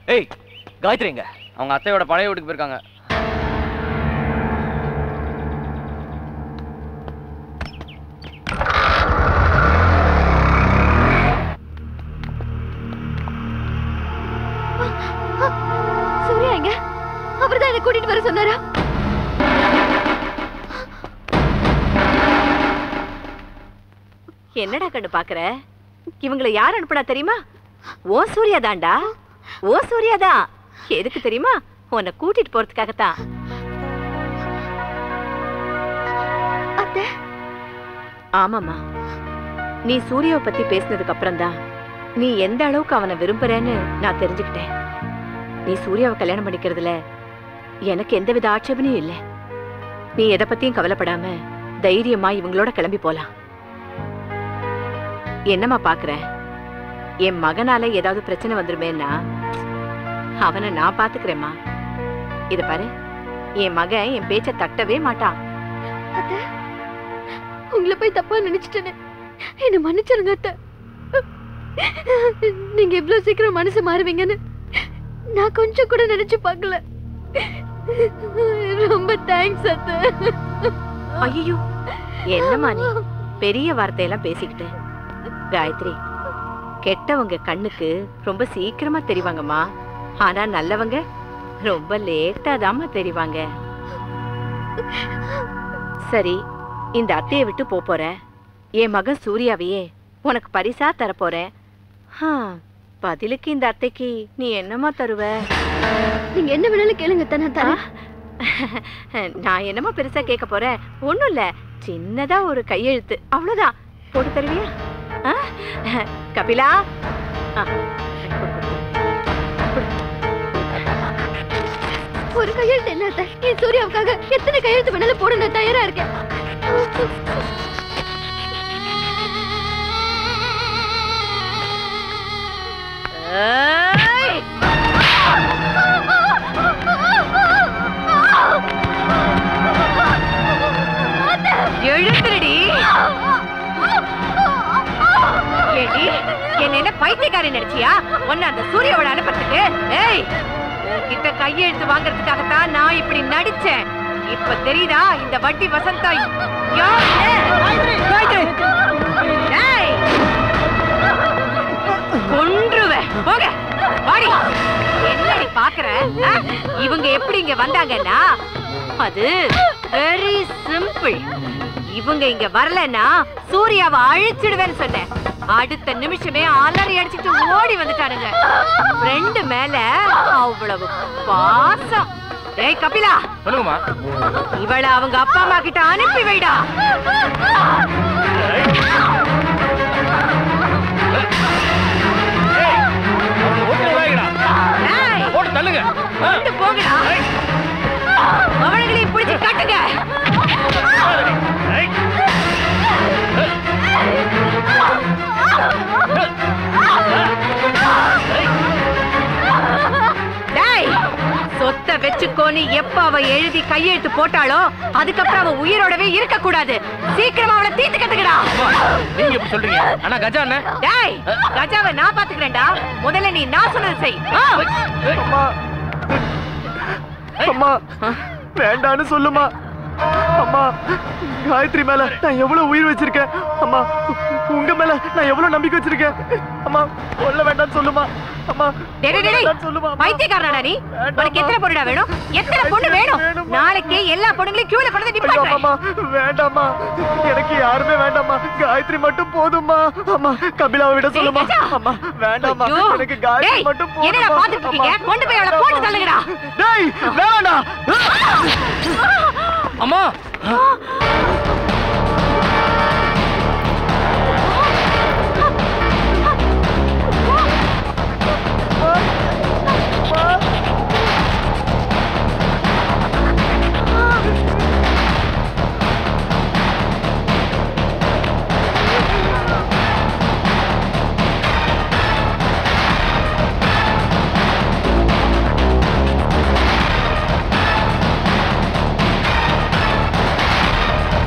ஏய் காயத்ரி எங்க அவங்க அத்தையோட பழைய வீட்டுக்கு போயிருக்காங்க சூர்யா எங்க அவர்தான் என்ன கூட்டிட்டு வர சொன்னாரா என்னடா கண்ணு பாக்குற இவங்களை யார் அனுப்புனா தெரியுமா ஓ சூர்யா தான்டா ஓ சூர்யா தான் எதுக்கு தெரியுமா உன்னை கூட்டிட்டு போறதுக்காகத்தான் அத்தை ஆமாம்மா நீ சூர்யாவை பத்தி பேசினதுக்கு அப்புறம் தான் நீ எந்த அளவுக்கு அவனை விரும்புறேன்னு நான் தெரிஞ்சுக்கிட்டேன் நீ சூர்யாவை கல்யாணம் பண்ணிக்கிறதுல எனக்கு எந்தவித ஆட்சேபனையும் இல்லை நீ எதை பத்தியும் கவலைப்படாம தைரியமா இவங்களோட கிளம்பி போலாம் என்னம்மா பாக்குற என் மகனால ஏதாவது பிரச்சனை வந்துருமேன்னா அவனை நான் பாத்துக்கிறேம்மா இத பாரு என் மகன் என் பேச்ச தட்டவே மாட்டான் அத்தை உங்களை போய் தப்பா நினைச்சிட்டேனே என்ன மன்னிச்சிருங்க அத்தை நீங்க இவ்வளவு சீக்கிரம் மனசு மாறுவீங்கன்னு நான் கொஞ்சம் கூட நினைச்சு பார்க்கல ரொம்ப தேங்க்ஸ் அத்தை ஐயோ என்னம்மா நீ பெரிய வார்த்தையெல்லாம் பேசிக்கிட்டு காயத்ரி கெட்டவங்க கண்ணுக்கு ரொம்ப சீக்கிரமா தெரிவாங்கம்மா ஆனா நல்லவங்க ரொம்ப லேட்டா தாம்மா தெரிவாங்க சரி இந்த அத்தையை விட்டு போப் போற என் மகன் சூர்யாவையே உனக்கு பரிசா தரப்போறேன் ஹா, பதிலுக்கு இந்த அத்தைக்கு நீ என்னம்மா தருவ நீங்க என்ன வேணாலும் கேளுங்க அத்தை, நான் தரேன் நான் என்னமோ பெருசா கேட்க போறேன் ஒண்ணும் இல்ல சின்னதா ஒரு கையெழுத்து அவ்வளவுதான் போட்டு தருவியா ஆ? கபிலா ஆ, கொடு, கொடு. ஒரு கையெழுத்து என்ன அத்தை? என் சூர்யாவுக்காக எத்தனை கையெழுத்து வேணாலும் போட நான் தயாரா இருக்கேன் ஏய்! எழுந்துருடி ஏடி என்ன என்ன பைத்தியக்காரன் நினைச்சியா ஒன்னு அந்த சூர்யாவோட அனுப்பத்துக்கு ஏய் உன்கிட்ட கையெழுத்து வாங்குறதுக்காகத்தான் நான் இப்படி நடிச்சேன் இப்ப தெரியுதா இந்த வட்டி வசந்தா யாருன்னு? ஏய்! கொன்றுவேன் போங்க வாடி என்னடி பாக்குற ஆ? இவங்க எப்படி இங்க வந்தாங்கன்னா அது வெரி சிம்பிள் இவங்க இங்க வரலன்னா சூர்யாவை அழிச்சிடுவேன்னு சொன்னேன் அடுத்த நிமிஷமே அலறி அடிச்சிட்டு ஓடி வந்துட்டானுங்க ஃப்ரெண்டு மேல அவ்வளவு பாசம் டேய் கபிலா சொல்லுங்கம்மா இவளை அவங்க அப்பா அம்மா கிட்ட அனுப்பி வைடா ஏய், போட்டு தள்ளுங்க கொண்டு போங்கடா அவளைகளையும் பிடிச்சு கட்டுங்க டேய் சொத்தை வச்சுக்கோன்னு எப்ப அவ எழுதி கையெழுத்து போட்டாளோ அதுக்கப்புறம் அவ உயிரோடவே இருக்க கூடாது சீக்கிரமா அவளை தீர்த்து கட்டுக்கடா நீங்க இப்படி சொல்றீங்க ஆனா கஜா அண்ணன் டேய் கஜாவை நான் பாத்துக்கிறேன்டா முதல்ல நீ நான் சொன்னது செய் ஆ. அம்மா அம்மா வேண்டான்னு சொல்லுமா அம்மா காயத்ரி மேல நான் எவ்வளவு உயிர் வச்சிருக்கேன் அம்மா உங்க மேல நான் எவ்வளவு நம்பிக்கை வச்சிருக்கேன் அம்மா சொல்ல வேண்டாம்னு சொல்லுமா அம்மா டேய், டேய், டேய். வேண்டாம்னு சொல்லுமா அம்மா. பைத்தியக்காரனாடா நீ வேண்டாம்மா. உனக்கு எத்தனை பொண்ணுடா வேணும் எத்தனை பொண்ணு வேணும் வேணும்மா. நாளைக்கு எல்லா பொண்ணுங்களையும் கியூல கொண்டு வந்து ஐயோ, நிப்பாட்டுறேன் அம்மா வேண்டாம்மா எனக்கு யாருமே வேண்டாம்மா காயத்ரி மட்டும் போதும்மா அம்மா கபிலாவை விட சொல்லுமா கஜா. அம்மா வேண்டாம்மா ஐயோ. எனக்கு காயத்ரி டேய், மட்டும் என்னடா போதும்மா பாத்துட்டு இருக்கீங்க? அம்மா. கொண்டு போய் அவளை போட்டு தள்ளுங்கடா. டேய் வேணாம்டா அம்மா அம்மா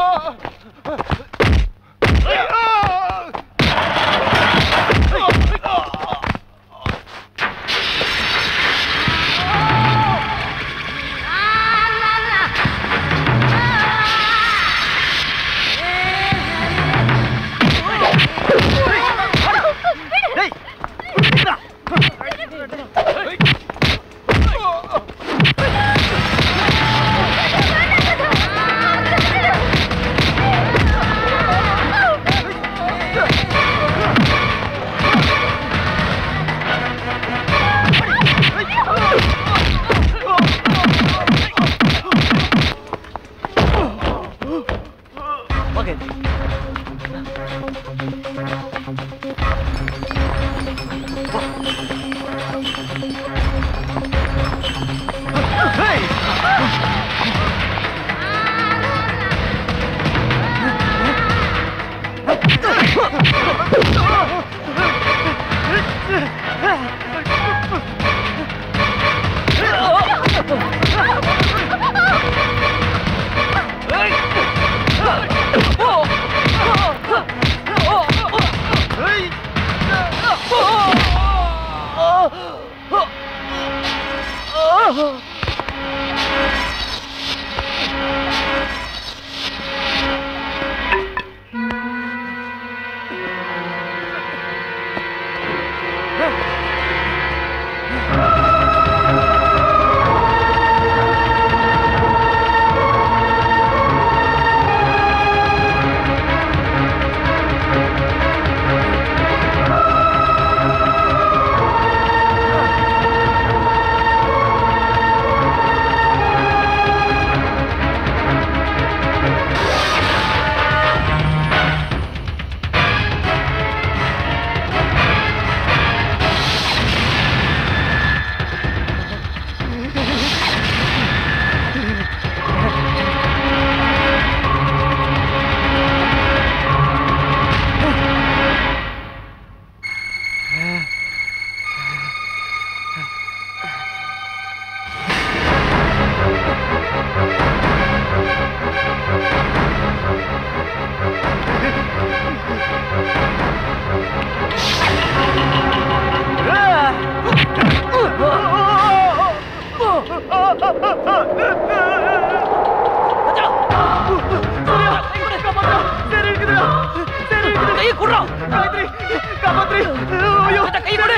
கையை குடுறா காயத்ரி காப்பாத்ரி ஐயோ கை கொடு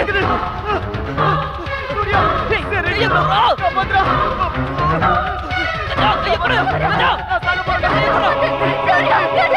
சூர்யா கையை சரி குடுறா காப்பாத்ரா கையை கொடு நான் சாக போறேன் கையை குடுறா சூர்யா,